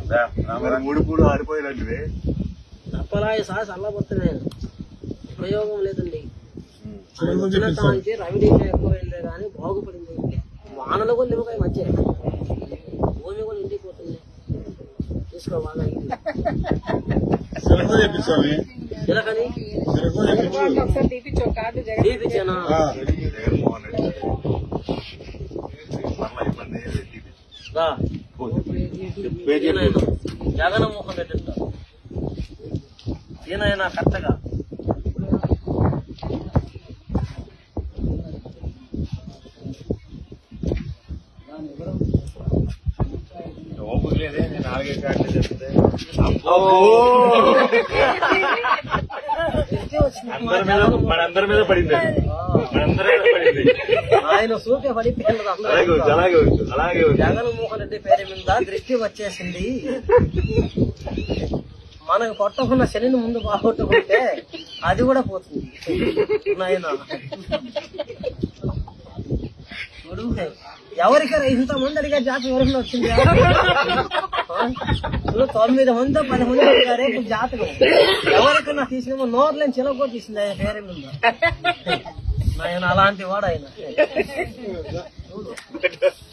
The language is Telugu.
మరి మూడు పూలు ఆడిపోయినట్టువే తప్పలాయ సహా చల్లబడుతున్నాను ఉపయోగం లేదండి చిన్న నుంచి చిన్నతనం పిలిచాం. నుంచి రవిడీగా ఎక్కువ వెళ్ళే కానీ బాగుపడింది వానలు కూడా లేవు కానీ మంచి భూమి కూడా ఎండిపోతుంది తీసుకో బాగా ఇది. సిరకో చెప్పించాలి చిలకని సిరకో చెప్పించు ఒకసారి తీపిచ్చో కార్డు జగన్ తీపిచ్చానా ఆ, జగన్మోహన్ రెడ్డి మరలా ఇబ్బంది ఏం లేదు. రా. పేరు ఈయన చెప్పు. జగన్మోహన్ రెడ్డి అంటారు ఈయన కరెక్ట్గా ఓపిక లేదే నేను నాలుగైదు కార్డులు చెప్తే అందరి మీద మనందరి మీద పడింది అది. మనందరి మీద పడింది ఆయన సూపే పడిపోయినది అలాగే ఉంది, అందరూ అలాగే ఉంది, అలాగే ఉంది. జగన్మోహన్ రెడ్డి పేరు మీద దృష్టి వచ్చేసింది మనకు పట్టుకున్న శనిని ముందు బాగొట్టుకుంటే అది కూడా పోతుంది నాయన చూడు ఎవరికైనా ఇంతమంది అడిగే జాతకం ఎవరికైనా వచ్చింది చూడు తొమ్మిది మంది పది మంది అడిగారే ఇప్పుడు జాతకం ఎవరికైనా తీసుకుని నోట్లేని చిలక కూడా తీసింది ఆయన పేరు మీద నాయన అలాంటి వాడు ఆయన చూడు